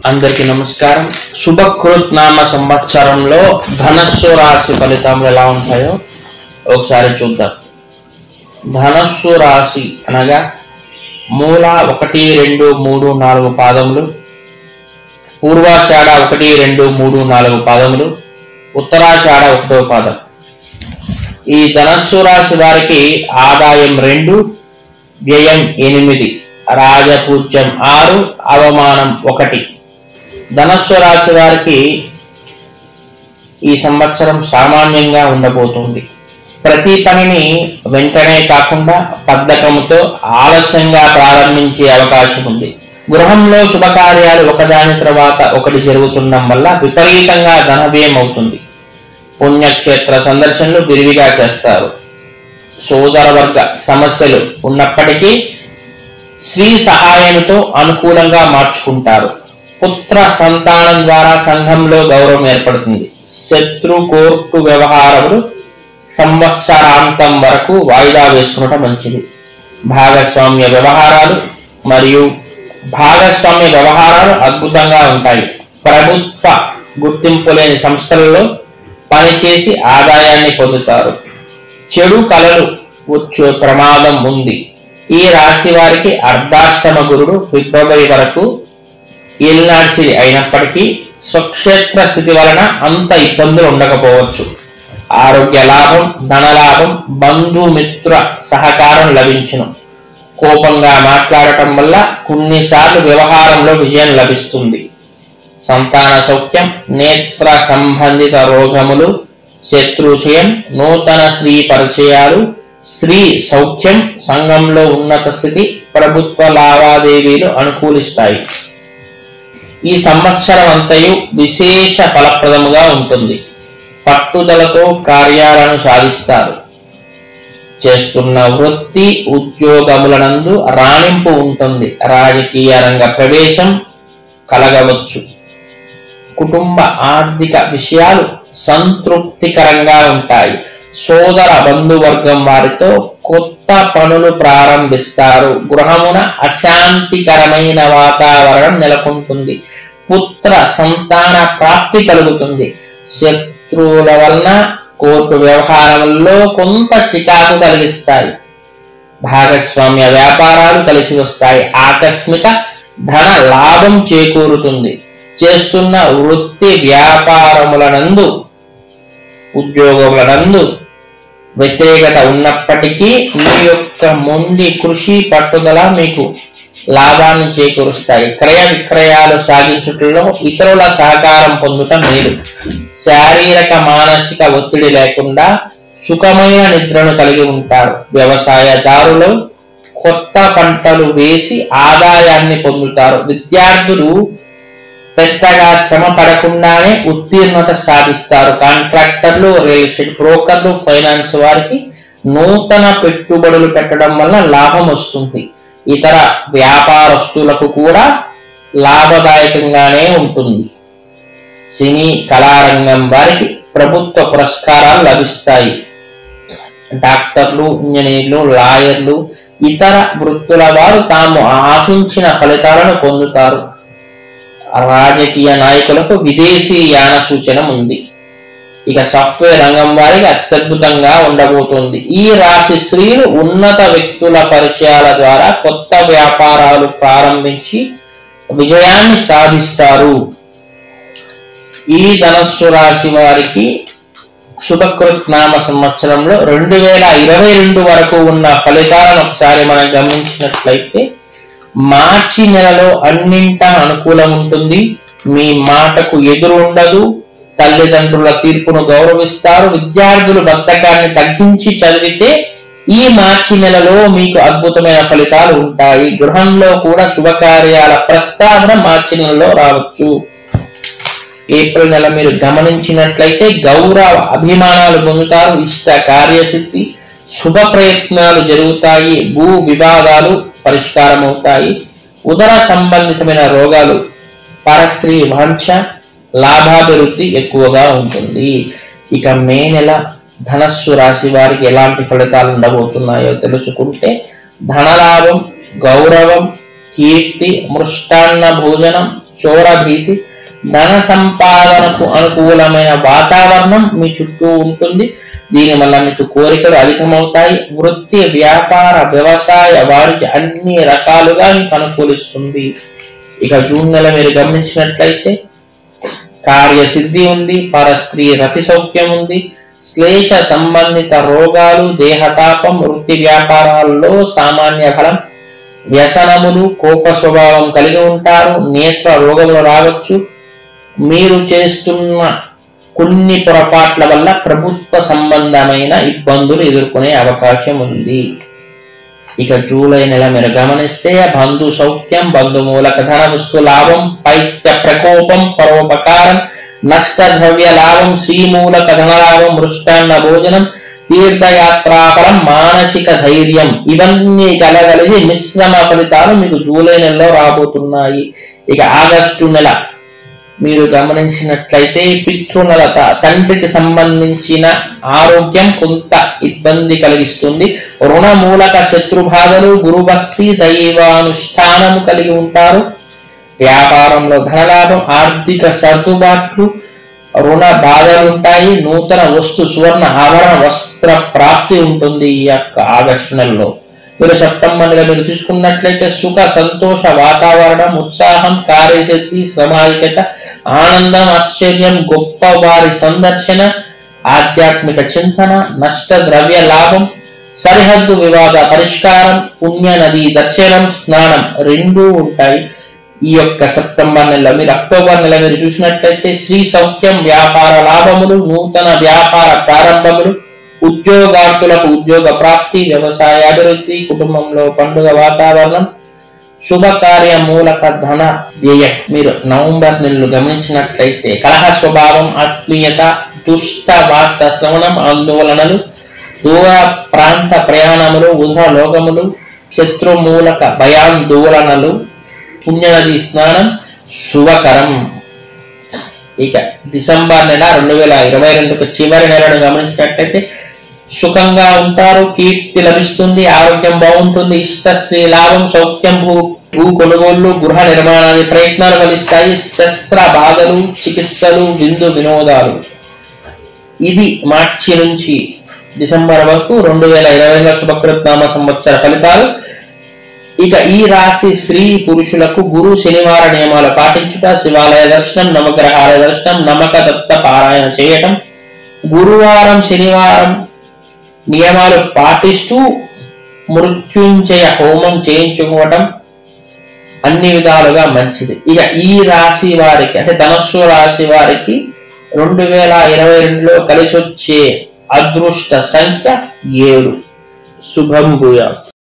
అందరికీ నమస్కారం శుభకృత్ నామ సంవత్సరంలో ధనస్సు రాశి ఫలితాలు ఎలా ఉంటాయో ఒకసారి చూద్దాం ధనస్సు రాశి అనగా మూల ఒకటి రెండు మూడు నాలుగు పాదములు పూర్వాషాఢ ఒకటి రెండు మూడు నాలుగు పాదములు ఉత్తరాషాఢ ఒకటో పాదం ఈ ధనస్సు రాశి వారికి ఆదాయం రెండు వ్యయం ఎనిమిది రాజపూజ్యం ఆరు అవమానం ఒకటి ధనస్సు రాశి వారికి ఈ సంవత్సరం సామాన్యంగా ఉండబోతుంది ప్రతి పనిని వెంటనే కాకుండా పద్ధకముతో ఆలస్యంగా ప్రారంభించే అవకాశం ఉంది గృహంలో శుభకార్యాలు ఒకదాని తర్వాత ఒకటి జరుగుతుండడం వల్ల విపరీతంగా ధనవ్యయం అవుతుంది పుణ్యక్షేత్ర సందర్శనలు విరివిగా చేస్తారు సోదర వర్గ సమస్యలు ఉన్నప్పటికీ స్త్రీ సహాయంతో అనుకూలంగా మార్చుకుంటారు పుత్ర సంతానం ద్వారా సంఘంలో గౌరవం ఏర్పడుతుంది శత్రు కోర్టు వ్యవహారములు సంవత్సరాంతం వరకు వాయిదా వేసుకునటం మంచిది భాగస్వామ్య వ్యవహారాలు మరియు భాగస్వామ్య వ్యవహారాలు అద్భుతంగా ఉంటాయి ప్రభుత్వ గుర్తింపు లేని సంస్థలలో పనిచేసి ఆదాయాన్ని పొందుతారు చెడు కలలు వచ్చే ప్రమాదం ఉంది ఈ రాశి వారికి అర్ధాష్టమ గురుడు ఫిబ్రవరి వరకు ఏలినాడ్సిది అయినప్పటికీ స్వక్షేత్ర స్థితి వలన అంత ఇబ్బందులు ఉండకపోవచ్చు ఆరోగ్య లాభం ధనలాభం బంధుమిత్ర సహకారం లభించును కోపంగా మాట్లాడటం వల్ల కొన్నిసార్లు వ్యవహారంలో విజయం లభిస్తుంది సంతాన సౌఖ్యం నేత్ర సంబంధిత రోగములు శత్రుచయం నూతన స్త్రీ పరిచయాలు స్త్రీ సౌఖ్యం సంఘంలో ఉన్నత స్థితి ప్రభుత్వ లావాదేవీలు అనుకూలిస్తాయి ఈ సంవత్సరం అంతయు విశేష ఫలప్రదముగా ఉంటుంది పట్టుదలతో కార్యాలను సాధిస్తారు చేస్తున్న వృత్తి ఉద్యోగములనందు రాణింపు ఉంటుంది రాజకీయ రంగ ప్రవేశం కలగవచ్చు కుటుంబ ఆర్థిక విషయాలు సంతృప్తికరంగా ఉంటాయి సోదర బంధువర్గం వారితో కొత్త పనులు ప్రారంభిస్తారు గృహమున అశాంతికరమైన వాతావరణం నెలకొంటుంది పుత్ర సంతాన ప్రాప్తి కలుగుతుంది శత్రువుల వలన కోర్టు వ్యవహారంలో కొంత చికాకు కలిగిస్తాయి భాగస్వామ్య వ్యాపారాలు కలిసి వస్తాయి ఆకస్మిక ధన లాభం చేకూరుతుంది చేస్తున్న వృత్తి వ్యాపారములనందు ఉద్యోగములనందు వ్యతిరేకత ఉన్నప్పటికీ మీ యొక్క మొండి కృషి పట్టుదల మీకు లాభాన్ని చేకూరుస్తాయి క్రయ విక్రయాలు సాగించుటలో ఇతరుల సహకారం పొందుట మేలు శారీరక మానసిక ఒత్తిడి లేకుండా సుఖమైన నిద్రను కలిగి ఉంటారు వ్యవసాయదారులు కొత్త పంటలు వేసి ఆదాయాన్ని పొందుతారు విద్యార్థులు పెద్దగా శ్రమ పడకుండానే ఉత్తీర్ణత సాధిస్తారు కాంట్రాక్టర్లు రియల్ ఎస్టేట్ బ్రోకర్లు ఫైనాన్స్ వారికి నూతన పెట్టుబడులు పెట్టడం వల్ల లాభం వస్తుంది ఇతర వ్యాపారస్తులకు కూడా లాభదాయకంగానే ఉంటుంది సినీ కళారంగం వారికి ప్రభుత్వ పురస్కారాలు లభిస్తాయి డాక్టర్లు ఇంజనీర్లు లాయర్లు ఇతర వృత్తుల వారు తాము ఆశించిన ఫలితాలను పొందుతారు రాజకీయ నాయకులకు విదేశీ యాన సూచన ఉంది ఇక సాఫ్ట్వేర్ రంగం వారికి అత్యద్భుతంగా ఉండబోతుంది ఈ రాశి స్త్రీలు ఉన్నత వ్యక్తుల పరిచయాల ద్వారా కొత్త వ్యాపారాలు ప్రారంభించి విజయాన్ని సాధిస్తారు ఈ ధనస్సు రాశి వారికి శుభకృత్ నామ సంవత్సరంలో రెండు వేల ఇరవై రెండు వరకు ఉన్న ఫలితాలను ఒకసారి మనం గమనించినట్లయితే మార్చి నెలలో అన్నింటా అనుకూలం ఉంటుంది మీ మాటకు ఎదురు ఉండదు తల్లిదండ్రుల తీర్పును గౌరవిస్తారు విద్యార్థులు బద్ధకాన్ని తగ్గించి చదివితే ఈ మార్చి నెలలో మీకు అద్భుతమైన ఫలితాలు ఉంటాయి గృహంలో కూడా శుభకార్యాల ప్రస్తావన మార్చి నెలలో రావచ్చు ఏప్రిల్ నెల మీరు గమనించినట్లయితే గౌరవ అభిమానాలు పొందుతారు ఇష్ట కార్యసిద్ధి శుభ ప్రయత్నాలు జరుగుతాయి భూ వివాదాలు పరిష్కారం అవుతాయి ఉదర సంబంధితమైన రోగాలు పరశ్రీ వాంఛ లాభాభివృద్ధి ఎక్కువగా ఉంటుంది ఇక మే నెల ధనస్సు రాశి వారికి ఎలాంటి ఫలితాలు ఉండబోతున్నాయో తెలుసుకుంటే ధనలాభం గౌరవం కీర్తి మృష్టాన్న భోజనం చోర భీతి ధన సంపాదనకు అనుకూలమైన వాతావరణం మీ చుట్టూ ఉంటుంది దీని వల్ల మీకు కోరికలు అధికమవుతాయి వృత్తి వ్యాపార వ్యవసాయ వారికి అన్ని రకాలుగా మీకు అనుకూలిస్తుంది ఇక జూన్ నెల మీరు గమనించినట్లయితే కార్యసిద్ధి ఉంది పరస్త్రీ రతి సౌఖ్యం ఉంది శ్లేష సంబంధిత రోగాలు దేహతాపం వృత్తి వ్యాపారాల్లో సామాన్య ఫలం వ్యసనములు కోప స్వభావం కలిగి ఉంటారు నేత్ర రోగములు రావచ్చు మీరు చేస్తున్న కొన్ని పొరపాట్ల వల్ల ప్రభుత్వ సంబంధమైన ఇబ్బందులు ఎదుర్కొనే అవకాశం ఉంది ఇక జూలై నెల మీరు గమనిస్తే బంధు సౌఖ్యం బంధుమూలక ధన వస్తు లాభం పైత్య ప్రకోపం పరోపకారం నష్ట ద్రవ్య లాభం శ్రీమూలక ధనలాభం మృష్టాన్న భోజనం తీర్థయాత్రాఫలం మానసిక ధైర్యం ఇవన్నీ కలగలిగి మిశ్రమ ఫలితాలు మీకు జూలై నెలలో రాబోతున్నాయి ఇక ఆగస్టు నెల మీరు గమనించినట్లయితే పితృనలత తండ్రికి సంబంధించిన ఆరోగ్యం కొంత ఇబ్బంది కలిగిస్తుంది రుణమూలక శత్రుబాధలు గురుభక్తి దైవానుష్ఠానము కలిగి ఉంటారు వ్యాపారంలో ధనలాభం ఆర్థిక సర్దుబాట్లు రుణ బాధలు ఉంటాయి నూతన వస్తు సువర్ణ ఆభరణ వస్త్ర ప్రాప్తి ఉంటుంది ఈ యొక్క ఆగస్టు నెలలో మీరు సెప్టెంబర్ నెల మీరు చూసుకున్నట్లయితే సుఖ సంతోష వాతావరణం ఉత్సాహం కార్యశక్తి శ్రమాయికత ఆనందం ఆశ్చర్యం గొప్ప వారి సందర్శన ఆధ్యాత్మిక చింతన నష్ట ద్రవ్య లాభం సరిహద్దు వివాద పరిష్కారం పుణ్య నది దర్శనం స్నానం రెండూ ఉంటాయి ఈ యొక్క సెప్టెంబర్ నెలలో మీరు అక్టోబర్ నెల మీరు చూసినట్లయితే శ్రీ సౌఖ్యం వ్యాపార లాభములు నూతన వ్యాపార ప్రారంభములు ఉద్యోగార్థులకు ఉద్యోగ ప్రాప్తి వ్యవసాయ అభివృద్ధి కుటుంబంలో పండుగ వాతావరణం శుభకార్య మూలక ధన వ్యయం మీరు నవంబర్ నెలలు గమనించినట్లయితే కలహ స్వభావం ఆత్మీయత దుష్ట వార్త శ్రవణం ఆందోళనలు దూర ప్రాంత ప్రయాణములు ఉధ లోకములు శత్రుమూలక భయాందోళనలు పుణ్యనది స్నానం శుభకరం ఇక డిసెంబర్ నెల రెండు వేల ఇరవై రెండుకు చివరి నెలను గమనించినట్లయితే సుఖంగా ఉంటారు కీర్తి లభిస్తుంది ఆరోగ్యం బాగుంటుంది ఇష్ట స్త్రీ లాభం సౌఖ్యం భూ భూ కొనుగోళ్లు గృహ నిర్మాణానికి ప్రయత్నాలు ఫలిస్తాయి శస్త్ర బాధలు చికిత్సలు విందు వినోదాలు ఇది మార్చి నుంచి డిసెంబర్ వరకు రెండు వేల ఇరవై శుభకృత్నామ సంవత్సర ఫలితాలు ఇక ఈ రాశి స్త్రీ పురుషులకు గురు శనివార నియమాలు పాటించుట శివాలయ దర్శనం నవగ్రహాలయ దర్శనం నమ్మక దత్త పారాయణ చేయటం గురువారం శనివారం నియమాలు పాటిస్తూ మృత్యుంజయ హోమం చేయించుకోవటం అన్ని విధాలుగా మంచిది ఇక ఈ రాశి వారికి అంటే ధనస్సు రాశి వారికి రెండు వేల ఇరవై రెండులో కలిసి వచ్చే అదృష్ట సంఖ్య ఏడు శుభం భూయాత్